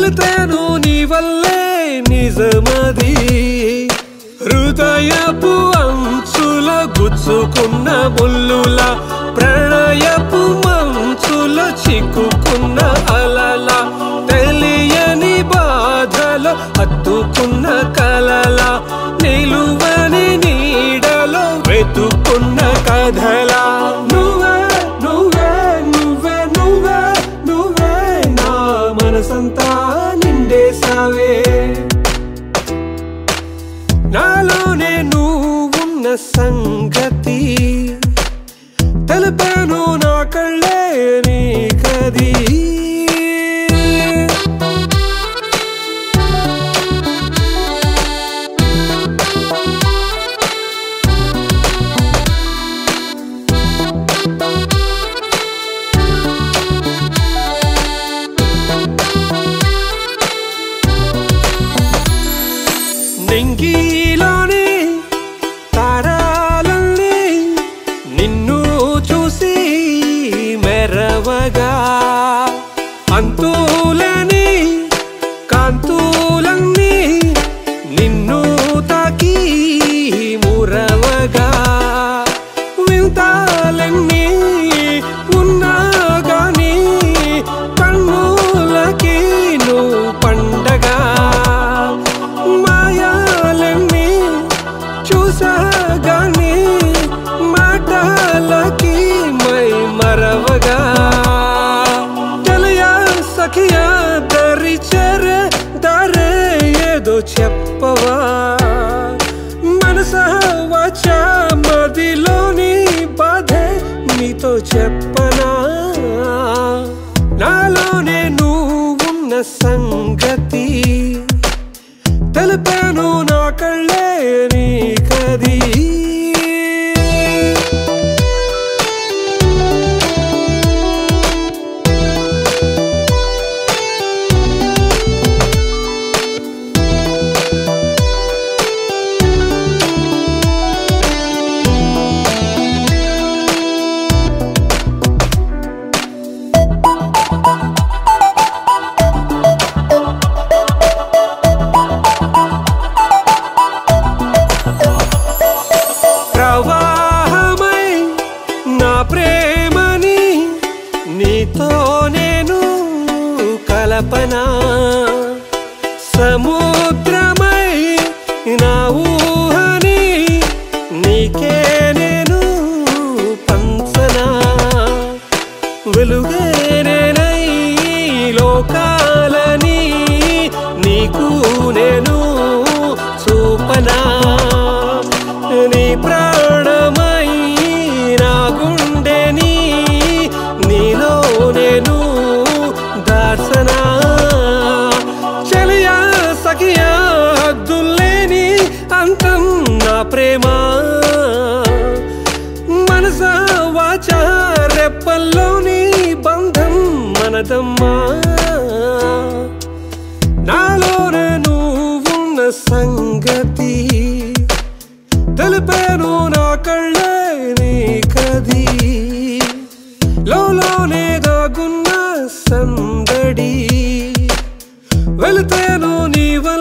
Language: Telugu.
వెళతాను నీ వల్లే నిజమది హృదయపు అంచుల గుచ్చుకున్న ముల్లుల ప్రణయపు మంచుల చిక్కుకున్న అలల తెలియని బాధలో హత్తుకున్న కలల నిలువని నీడలో వెతుకున్న కథలా నువ్వే నువ్వే నువ్వే నువ్వే నువ్వే నా మనసంతా నిండేసావే నాలోనే నువ్వున్న సంగతి తెలిపాను నా కళ్ళే నీకది నింగిలోని తారాలన్నీ నిన్ను చూసి మెరవగా అంతులని కాంతులన్నీ నిన్ను తాకి మురవగా వింతాలన్నీ ఉన్నా గాని కన్నులకి నువ్వు పండగా మాయాలన్నీ చూసాగాని మాటలకి మై మరవగా తెలియా సఖియా దరి చెరే దరే ఏదో చెప్పవా మనస వచ్చా మదిలోని బాధే నీతో చెప్పనా నాలోనే నువ్వున్న సంగతి తెలిపాను నా కళ్ళే నీకది ప్రవాహమై నా ప్రేమని నీతో నేను కలపనా సముద్రమై నా ఊహని నీకే నేను పంచనా వెలుగేనై లోకాలని నీకు నేను చూపనా నీ ప్రాణమై నా గుండెని నీలో నేను దాసనా చలియా సఖియా హద్దుల్లేని అంతం నా ప్రేమ మనస వాచ రెప్పల్లోని బంధం మనదమ్మా నాలోన నువ్వున్న సంగతి తెలిపాను నా కళ్ళే నీకది లోలోనే దాగున్న సందడి వెళతాను నీ వల్ల